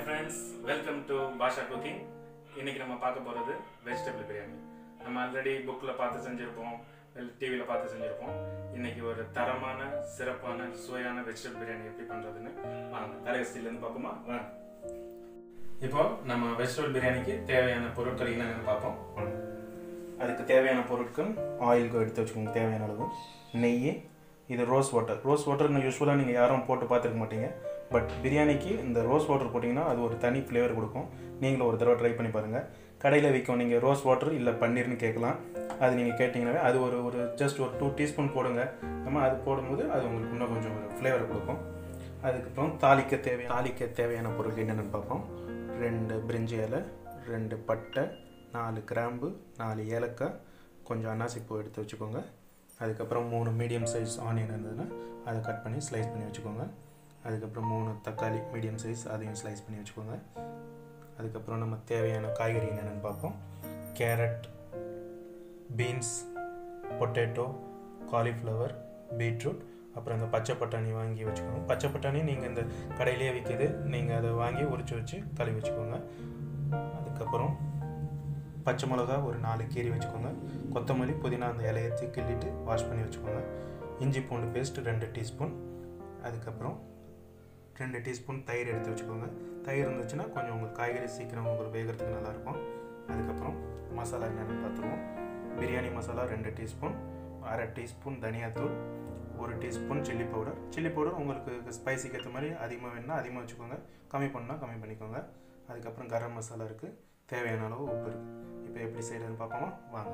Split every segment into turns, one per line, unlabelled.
Hi friends welcome to Basha cooking இன்னைக்கு நம்ம பார்க்க போகிறது வெஜிடபிள் பிரியாணி நம்ம ஆல்ரெடி புக்கில் பார்த்து செஞ்சுருப்போம் டிவியில் பார்த்து செஞ்சுருப்போம் இன்னைக்கு ஒரு தரமான சிறப்பான சுவையான வெஜிடபிள் பிரியாணி எப்படி பண்ணுறதுன்னு வாங்க தலைவஸ்திலேருந்து பார்ப்போமா வாங்க இப்போ நம்ம வெஜிடபிள் பிரியாணிக்கு தேவையான பொருட்கள் என்னென்னு பார்ப்போம் வாங்க. அதுக்கு தேவையான பொருட்கள் ஆயில் எடுத்து வச்சுக்கோங்க தேவையான அளவு நெய் இது ரோஸ் வாட்டர் ரோஸ் வாட்டர் யூஸ்வலாக நீங்கள் யாரும் போட்டு பார்த்துருக்க மாட்டீங்க பட் பிரியாணிக்கு இந்த ரோஸ் வாட்டர் போட்டிங்கன்னா அது ஒரு தனி ஃப்ளேவர் கொடுக்கும் நீங்களும் ஒரு தடவை ட்ரை பண்ணி பாருங்கள் கடையில் விற்கும் நீங்கள் ரோஸ் வாட்டர் இல்லை பன்னீர்னு கேட்கலாம் அது நீங்கள் கேட்டிங்கனாவே அது ஒரு ஒரு ஜஸ்ட் ஒரு டூ டீஸ்பூன் போடுங்க நம்ம அது போடும்போது அது உங்களுக்கு இன்னும் கொஞ்சம் ஒரு ஃப்ளேவர் கொடுக்கும் அதுக்கப்புறம் தாளிக்க தேவை தாளிக்க தேவையான பொருள் என்னென்னு பார்ப்போம் ரெண்டு பிரிஞ்சி இலை ரெண்டு பட்டை நாலு கிராம்பு நாலு ஏலக்காய் கொஞ்சம் அன்னாசிப்பூ எடுத்து வச்சுக்கோங்க அதுக்கப்புறம் மூணு மீடியம் சைஸ் ஆனியன் இருந்ததுன்னா அதை கட் பண்ணி ஸ்லைஸ் பண்ணி வச்சுக்கோங்க அதுக்கப்புறம் மூணு தக்காளி மீடியம் சைஸ் அதையும் ஸ்லைஸ் பண்ணி வச்சுக்கோங்க அதுக்கப்புறம் நம்ம தேவையான காய்கறி என்னென்னு பார்ப்போம் carrot beans potato cauliflower beetroot அப்புறம் இந்த பச்சை பட்டாணி வாங்கி வச்சுக்கோங்க பச்சை பட்டாணி நீங்கள் இந்த கடையிலேயே விற்கிது நீங்கள் அதை வாங்கி உரிச்சு வச்சு கழுவி வச்சுக்கோங்க அதுக்கப்புறம் பச்சை மிளகா ஒரு நாலு கீரி வச்சுக்கோங்க கொத்தமல்லி புதினா அந்த இலையை கிள்ளிட்டு வாஷ் பண்ணி வச்சுக்கோங்க இஞ்சி பூண்டு பேஸ்ட் ரெண்டு டீஸ்பூன் அதுக்கப்புறம் ரெண்டு டீஸ்பூன் தயிர் எடுத்து வச்சுக்கோங்க தயிர் இருந்துச்சுன்னா கொஞ்சம் உங்களுக்கு காய்கறி சீக்கிரம் உங்களுக்கு வேகிறதுக்கு நல்லாயிருக்கும் அதுக்கப்புறம் மசாலா என்னென்னு பார்த்துருவோம் பிரியாணி மசாலா ரெண்டு டீஸ்பூன் அரை டீஸ்பூன் தனியாத்தூள் ஒரு teaspoon chilli powder chilli powder உங்களுக்கு ஸ்பைசிக்கு ஏற்ற மாதிரி அதிகமாக வேணும்னா அதிகமாக வச்சுக்கோங்க கம்மி பண்ணால் கம்மி பண்ணிக்கோங்க அதுக்கப்புறம் கரம் மசாலா இருக்குது தேவையான அளவு உப்பு இருக்குது இப்போ எப்படி செய்கிறதுன்னு பார்ப்போமா வாங்க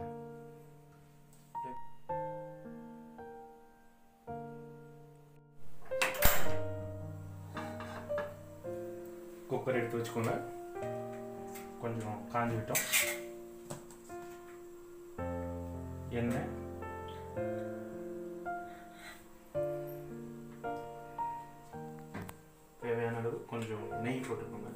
குக்கர் எடுத்து வச்சுக்கோங்க கொஞ்சம் காஞ்சி விட்டோம் எண்ணெய் தேவையான அளவு கொஞ்சம் நெய் போட்டுக்கோங்க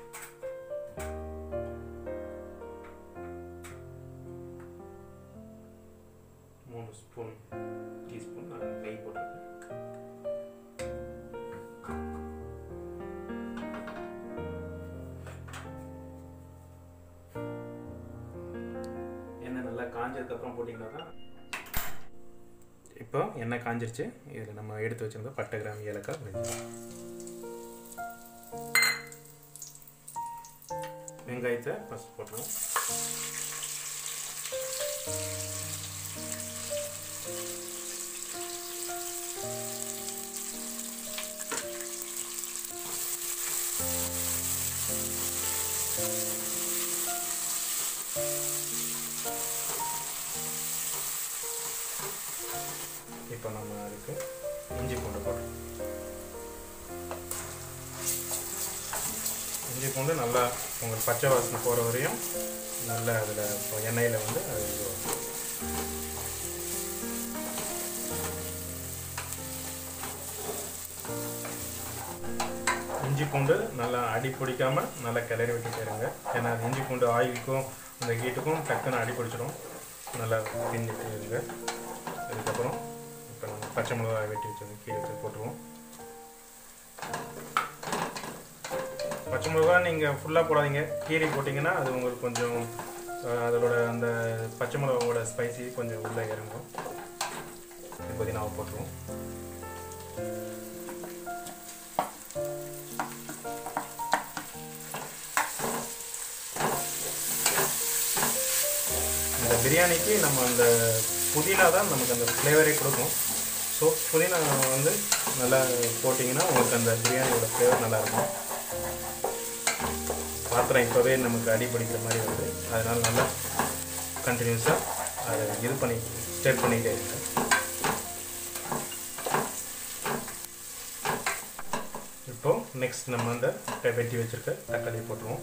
மூணு ஸ்பூன் டீஸ்பூன் நெய் போட்டுருக்கேன் எண்ணெய் நல்லா காஞ்சதுக்கப்புறம் போட்டிங்கன்னா தான் இப்போ எண்ணெய் காஞ்சிருச்சு இதில் நம்ம எடுத்து வச்சிருந்த பட்டை கிராம் ஏலக்காய் வெங்காயம் வெங்காயத்தை ஃபஸ்ட் போட்டுருவோம் இப்போ நம்ம அதுக்கு இஞ்சி பூண்டு போடுறோம் இஞ்சி பூண்டு நல்லா உங்களுக்கு பச்சை வாசனை போகிற வரையும் நல்லா அதில் எண்ணெயில் வந்து அது இதுவாகும். இஞ்சி பூண்டு நல்லா அடி பிடிக்காமல் நல்லா கிளறி விட்டு செய்கிறாங்க ஏன்னா அது இஞ்சி பூண்டு ஆயிலுக்கும் அந்த ஹீட்டுக்கும் டக்குன்னு அடி பிடிச்சிடும் நல்லா திஞ்சிட்டு இருங்க அதுக்கப்புறம் இப்போ நம்ம பச்சை மிளகாய் வெட்டி வச்சு கீழே வச்சு போட்டுருவோம் பச்சை மிளகா நீங்கள் ஃபுல்லாக போடாதீங்க கீரை போட்டிங்கன்னா அது உங்களுக்கு கொஞ்சம் அஹ், அதோட அந்த பச்சை மிளகாவோட ஸ்பைசி கொஞ்சம் உள்ளே இறங்கும் இது புதினாவை போட்டுருவோம் இந்த பிரியாணிக்கு நம்ம அந்த புதினா தான் நமக்கு அந்த ஃப்ளேவரே கொடுக்கும் ஸோ புதினா வந்து நல்லா போட்டிங்கன்னா உங்களுக்கு அந்த பிரியாணியோட ஃப்ளேவர் நல்லாயிருக்கும் பாத்திரம் இப்போவே நமக்கு அடி பிடிக்கிற மாதிரி வருது அதனால் நல்லா கண்டினியூஸாக அதை இது பண்ணி ஸ்டெப் பண்ணிகிட்டே இருங்க இப்போ நெக்ஸ்ட் நம்ம அந்த வெட்டி வச்சுருக்க தக்காளி போட்டுருவோம்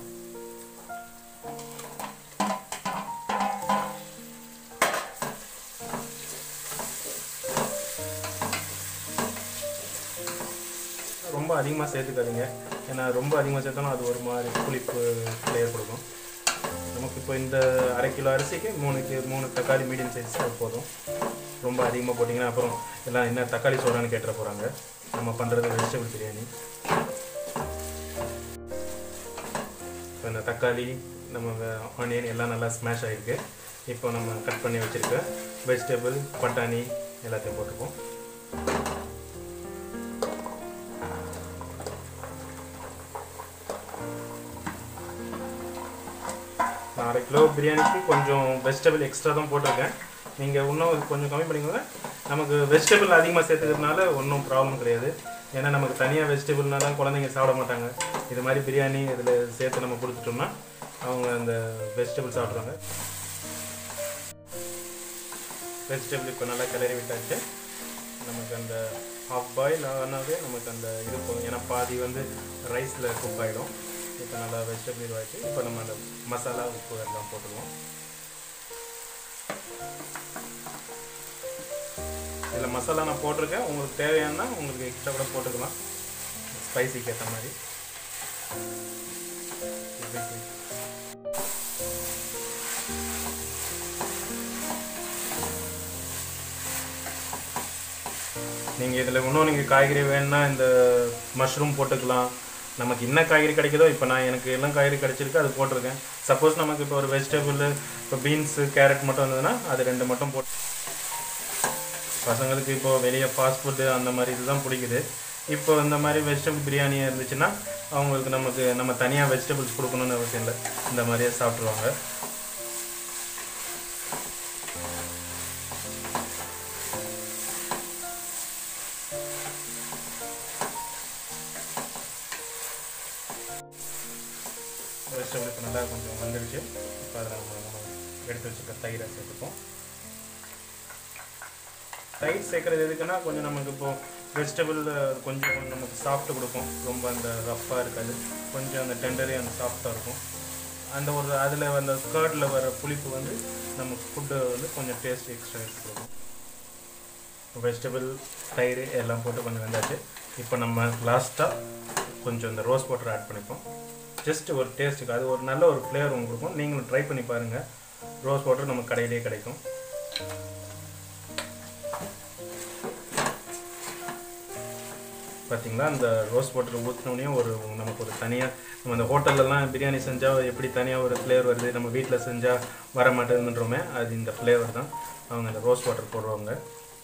ரொம்ப அதிகமாக சேர்த்துக்காதீங்க ஏன்னா ரொம்ப அதிகமாக சேர்த்தோம்னா அது ஒரு மாதிரி புளிப்பு ஃப்ளேவர் கொடுக்கும் நமக்கு இப்போ இந்த அரை கிலோ அரிசிக்கு மூணு கி மூணு தக்காளி மீடியம் சைஸ் அது போதும் ரொம்ப அதிகமாக போட்டிங்கன்னா அப்புறம் எல்லாம் என்ன தக்காளி சோறான்னு கேட்டுற போகிறாங்க நம்ம பண்ணுறது வெஜிடபிள் பிரியாணி இப்போ இந்த தக்காளி நம்ம ஆனியன் எல்லாம் நல்லா ஸ்மாஷ் ஆகிருக்கு இப்போ நம்ம கட் பண்ணி வச்சுருக்க வெஜிடபிள் பட்டாணி எல்லாத்தையும் போட்டுப்போம் நான் அரை கிலோ பிரியாணிக்கு கொஞ்சம் வெஜிடபிள் எக்ஸ்ட்ரா தான் போட்டிருக்கேன் நீங்கள் இன்னும் கொஞ்சம் கம்மி பண்ணிக்கோங்க நமக்கு வெஜிடபிள் அதிகமாக சேர்த்துக்கிறதுனால ஒன்றும் ப்ராப்ளம் கிடையாது ஏன்னா நமக்கு தனியாக வெஜிடபிள்னா தான் குழந்தைங்க சாப்பிட மாட்டாங்க இது மாதிரி பிரியாணி இதில் சேர்த்து நம்ம கொடுத்துட்டோம்னா அவங்க அந்த வெஜிடபிள் சாப்பிட்றாங்க வெஜிடபிள் இப்போ நல்லா கிளறி விட்டாச்சு நமக்கு அந்த ஹாஃப் பாயில் ஆனாவே நமக்கு அந்த இது போதும் ஏன்னா பாதி வந்து ரைஸில் குக் ஆகிடும் இப்போ நல்லா வெஜிடபிள் இதுவாகிட்டு இப்போ நம்ம அந்த மசாலா உப்பு எல்லாம் போட்டுருவோம் இதில் மசாலா நான் போட்டிருக்கேன் உங்களுக்கு தேவையானா உங்களுக்கு எக்ஸ்ட்ரா கூட போட்டுக்கலாம் ஸ்பைசிக்கு ஏற்ற மாதிரி நீங்கள் இதில் இன்னும் நீங்கள் காய்கறி வேணும்னா இந்த மஷ்ரூம் போட்டுக்கலாம் நமக்கு என்ன காய்கறி கிடைக்குதோ இப்போ நான் எனக்கு எல்லாம் காய்கறி கிடைச்சிருக்கு அது போட்டிருக்கேன் சப்போஸ் நமக்கு இப்போ ஒரு வெஜிடபிள் இப்போ பீன்ஸு கேரட் மட்டும் இருந்ததுன்னா அது ரெண்டு மட்டும் போட்டு பசங்களுக்கு இப்போ வெளியே ஃபாஸ்ட் ஃபுட்டு அந்த மாதிரி இதுதான் பிடிக்குது இப்போ இந்த மாதிரி வெஜிடபிள் பிரியாணி இருந்துச்சுன்னா அவங்களுக்கு நமக்கு நம்ம தனியாக வெஜிடபிள்ஸ் கொடுக்கணும்னு அவசியம் இல்லை இந்த மாதிரியே சாப்பிட்ருவாங்க வெஜிடபிள் இப்போ நல்லா கொஞ்சம் வந்துடுச்சு இப்போ அதில் நம்ம நம்ம எடுத்து வச்சுக்க தயிரை சேர்த்துப்போம் தயிர் சேர்க்குறது எதுக்குன்னா கொஞ்சம் நமக்கு இப்போ வெஜிடபிள் கொஞ்சம் நமக்கு சாஃப்ட் கொடுக்கும் ரொம்ப அந்த ரஃப்பாக இருக்காது கொஞ்சம் அந்த டெண்டரி அந்த சாஃப்டாக இருக்கும் அந்த ஒரு அதில் அந்த ஸ்கர்டில் வர புளிப்பு வந்து நம்ம ஃபுட்டு வந்து கொஞ்சம் டேஸ்ட் எக்ஸ்ட்ரா எடுத்து கொடுக்கும் வெஜிடபிள் தயிர் எல்லாம் போட்டு கொஞ்சம் வெந்தாச்சு இப்போ நம்ம லாஸ்ட்டாக கொஞ்சம் இந்த ரோஸ் வாட்டர் ஆட் பண்ணிப்போம் ஜஸ்ட் ஒரு டேஸ்ட்டுக்கு அது ஒரு நல்ல ஒரு ஃப்ளேவர் உங்களுக்கு கொடுக்கும் நீங்களும் ட்ரை பண்ணி பாருங்கள் ரோஸ் வாட்டர் நம்ம கடையிலேயே கிடைக்கும் பார்த்தீங்களா அந்த ரோஸ் வாட்டர் ஊற்றினோடனே ஒரு நமக்கு ஒரு தனியாக நம்ம அந்த ஹோட்டல்லலாம் பிரியாணி செஞ்சால் எப்படி தனியாக ஒரு ஃப்ளேவர் வருது நம்ம வீட்டில் செஞ்சால் வர மாட்டேதுன்றோமே அது இந்த ஃப்ளேவர் தான் அவங்க அந்த ரோஸ் வாட்டர் போடுவாங்க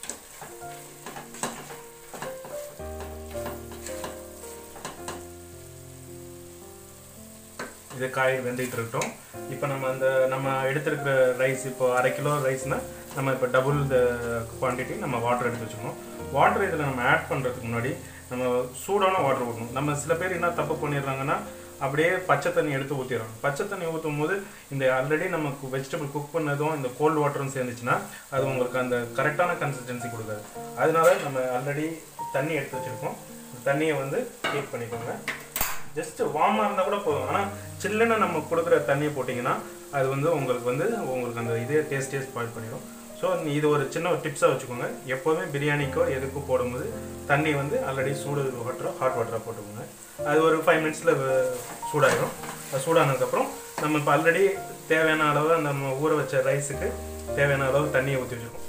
இது காய் வெந்துட்டு இருக்கட்டும் இப்போ நம்ம அந்த நம்ம எடுத்திருக்கிற ரைஸ் இப்போ அரை கிலோ ரைஸ்னால் நம்ம இப்போ டபுள் த குவான்டிட்டி நம்ம வாட்டர் எடுத்து வச்சுக்கணும் வாட்டர் இதில் நம்ம ஆட் பண்ணுறதுக்கு முன்னாடி நம்ம சூடான வாட்டர் ஊற்றணும் நம்ம சில பேர் என்ன தப்பு பண்ணிடுறாங்கன்னா அப்படியே பச்சை தண்ணி எடுத்து ஊற்றிடுறோம் பச்சை தண்ணி ஊற்றும் போது இந்த ஆல்ரெடி நமக்கு வெஜிடபிள் குக் பண்ணதும் இந்த கோல்டு வாட்டரும் சேர்ந்துச்சுன்னா அது உங்களுக்கு அந்த கரெக்டான கன்சிஸ்டன்சி கொடுக்காது அதனால நம்ம ஆல்ரெடி தண்ணி எடுத்து வச்சுருக்கோம் தண்ணியை வந்து ஹீட் பண்ணிக்கோங்க ஜஸ்ட் வார்மாக இருந்தால் கூட போதும் ஆனால் சில்லுன்னு நம்ம கொடுக்குற தண்ணியை போட்டிங்கன்னா அது வந்து உங்களுக்கு வந்து உங்களுக்கு அந்த இதே டேஸ்டே ஸ்பாயில் பண்ணிடும் ஸோ இது ஒரு சின்ன ஒரு டிப்ஸாக வச்சுக்கோங்க எப்போதுமே பிரியாணிக்கோ எதுக்கோ போடும்போது தண்ணி வந்து ஆல்ரெடி சூடு வாட்டரோ ஹாட் வாட்டராக போட்டுக்கோங்க அது ஒரு ஃபைவ் மினிட்ஸில் சூடாயிடும் அது சூடானதுக்கப்புறம் நம்ம இப்போ ஆல்ரெடி தேவையான அளவு அந்த நம்ம ஊற வச்ச ரைஸுக்கு தேவையான அளவு தண்ணியை ஊற்றி வச்சுருக்கோம்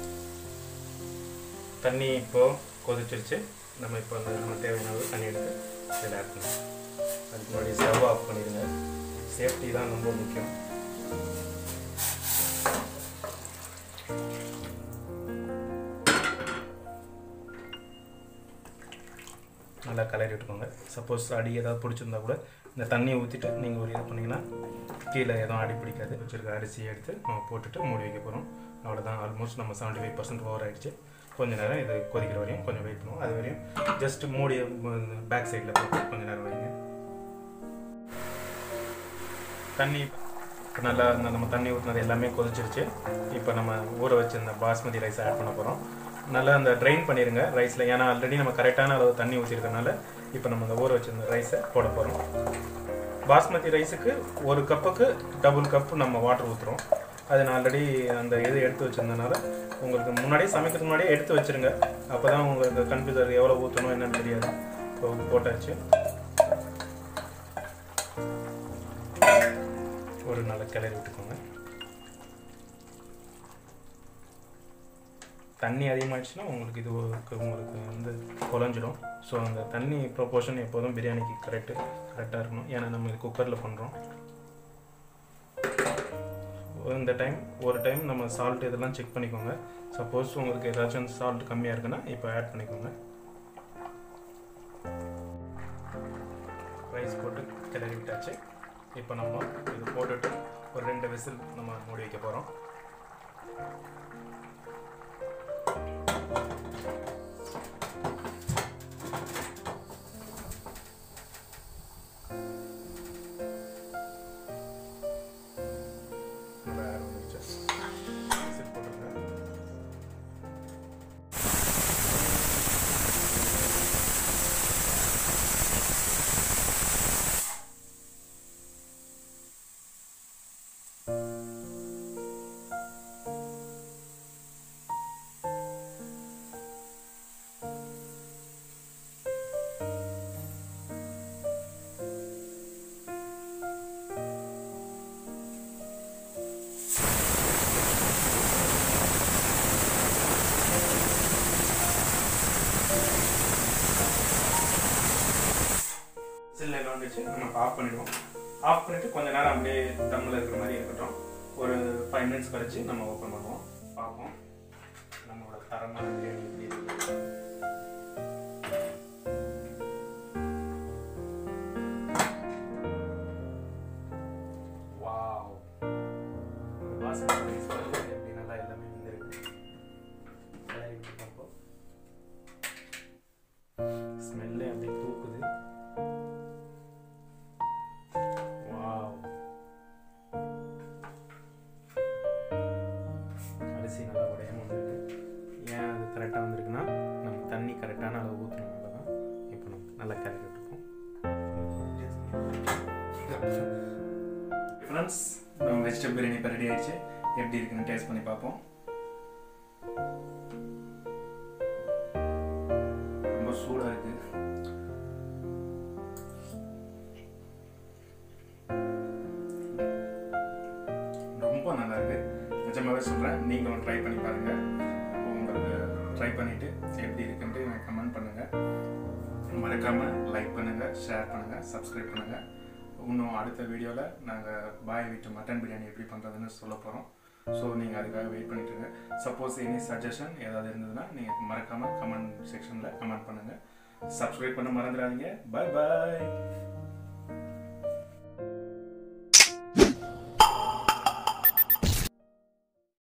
தண்ணி இப்போது கொதிச்சிருச்சு நம்ம இப்போ அந்த நம்ம தேவையான அளவு தண்ணி எடுத்து இதில் ஆட் பண்ணலாம் அதுக்கு முன்னாடி ஸ்டவ் ஆஃப் பண்ணிடுங்க சேஃப்டி தான் ரொம்ப முக்கியம் நல்லா கலரி விட்டுக்கோங்க சப்போஸ் அடி ஏதாவது பிடிச்சிருந்தா கூட இந்த தண்ணியை ஊற்றிட்டு நீங்கள் ஒரு இது பண்ணிங்கன்னா கீழே எதுவும் அடி பிடிக்காது வச்சுருக்க அரிசியை எடுத்து நம்ம போட்டுட்டு மூடி வைக்க போகிறோம் அவ்வளோதான் ஆல்மோஸ்ட் நம்ம செவன்ட்டி ஃபைவ் பர்சன்ட் ஓவர் ஆகிடுச்சு கொஞ்ச நேரம் இது கொதிக்கிற வரையும் கொஞ்சம் வெயிட் பண்ணுவோம் அது வரையும் ஜஸ்ட் மூடிய பேக் சைடில் போட்டு கொஞ்ச நேரம் வைங்க தண்ணி இப்போ நல்லா இந்த நம்ம தண்ணி ஊற்றினது எல்லாமே கொதிச்சிருச்சு இப்போ நம்ம ஊற வச்சிருந்த பாஸ்மதி ரைஸ் ஆட் பண்ண போகிறோம் நல்லா அந்த ட்ரைன் பண்ணிடுங்க ரைஸில் ஏன்னா ஆல்ரெடி நம்ம கரெக்டான அளவு தண்ணி ஊற்றிருக்கனால இப்போ நம்ம அந்த ஊற வச்சிருந்த ரைஸை போட போகிறோம் பாஸ்மதி ரைஸுக்கு ஒரு கப்புக்கு டபுள் கப்பு நம்ம வாட்டர் ஊற்றுறோம் அது நான் ஆல்ரெடி அந்த இது எடுத்து வச்சிருந்தனால உங்களுக்கு முன்னாடியே சமைக்கிறதுக்கு முன்னாடியே எடுத்து வச்சிருங்க அப்போ தான் உங்களுக்கு கன்ஃபியூசர் எவ்வளோ ஊற்றணும் என்னன்னு தெரியாது இப்போ போட்டாச்சு ஒரு நல்ல கிளறி விட்டுக்கோங்க தண்ணி அதிகமாகிடுச்சுன்னா உங்களுக்கு இது ஒரு- உங்களுக்கு வந்து குழஞ்சிடும் ஸோ அந்த தண்ணி ப்ரொபோர்ஷன் எப்போதும் பிரியாணிக்கு கரெக்டு கரெக்டாக இருக்கணும் ஏன்னா நம்ம இது குக்கரில் பண்ணுறோம் இந்த டைம் ஒரு டைம் நம்ம சால்ட் இதெல்லாம் செக் பண்ணிக்கோங்க சப்போஸ் உங்களுக்கு ஏதாச்சும் சால்ட் கம்மியாக இருக்குன்னா இப்போ ஆட் பண்ணிக்கோங்க ரைஸ் போட்டு கிளறி விட்டாச்சு இப்போ நம்ம இது போட்டுட்டு ஒரு ரெண்டு விசில் நம்ம மூடி வைக்க போகிறோம் நல்லா air வந்துருச்சு. விசில் போட்டுருங்க சில்ல வந்துச்சு நம்ம ஆஃப் பண்ணிடுவோம் ஆஃப் பண்ணிட்டு கொஞ்ச நேரம் அப்படியே தம்மில் இருக்கிற மாதிரி இருக்கட்டும் ஒரு ஃபைவ் மினிட்ஸ் கழிச்சு நம்ம ஓப்பன் பண்ணுவோம் பார்ப்போம் நம்மளோட தரமான பிரியாணி எப்படி இருக்கு வாவ் வாசனை taste பாருங்க, எப்படி நல்லா எல்லாமே வெந்திருக்கு. கிளறி விட்டு பார்ப்போம். ஸ்மெல்லே அப்படியே தூக்குது வாவ் அரிசி நல்லா உடையாம வந்திருக்கு ஏன் அது கரெக்டாக வந்திருக்குன்னா நம்ம தண்ணி கரெக்டான அளவு ஊற்றணும்னால தான் இப்போ நம்ம நல்லா கரைக்கி விட்டுருக்கோம் ஃப்ரெண்ட்ஸ் நம்ம வெஜிடபிள் பிரியாணி இப்போ ரெடி ஆயிடுச்சு எப்படி இருக்குன்னு டேஸ்ட் பண்ணி பார்ப்போம் ரொம்ப சூடாக இருக்கு ரொம்ப நல்லா இருக்கு நிஜமாவே சொல்கிறேன் நீங்களும் ட்ரை பண்ணி பாருங்க உங்களுக்கு ட்ரை பண்ணிட்டு எப்படி இருக்குன்ட்டு எனக்கு கமெண்ட் பண்ணுங்க மறக்காம லைக் பண்ணுங்க ஷேர் பண்ணுங்க சப்ஸ்கிரைப் பண்ணுங்க இன்னும் அடுத்த வீடியோவில் நாங்கள் பாய் வீட்டு மட்டன் பிரியாணி எப்படி பண்ணுறதுன்னு சொல்ல போகிறோம் ஸோ நீங்கள் அதுக்காக வெயிட் பண்ணிட்டு இருங்க சப்போஸ் எனி சஜஷன் ஏதாவது இருந்ததுன்னா நீங்கள் மறக்காமல் கமெண்ட் செக்ஷனில் கமெண்ட் பண்ணுங்கள் சப்ஸ்கிரைப் பண்ண மறந்துடாதீங்க பை பாய்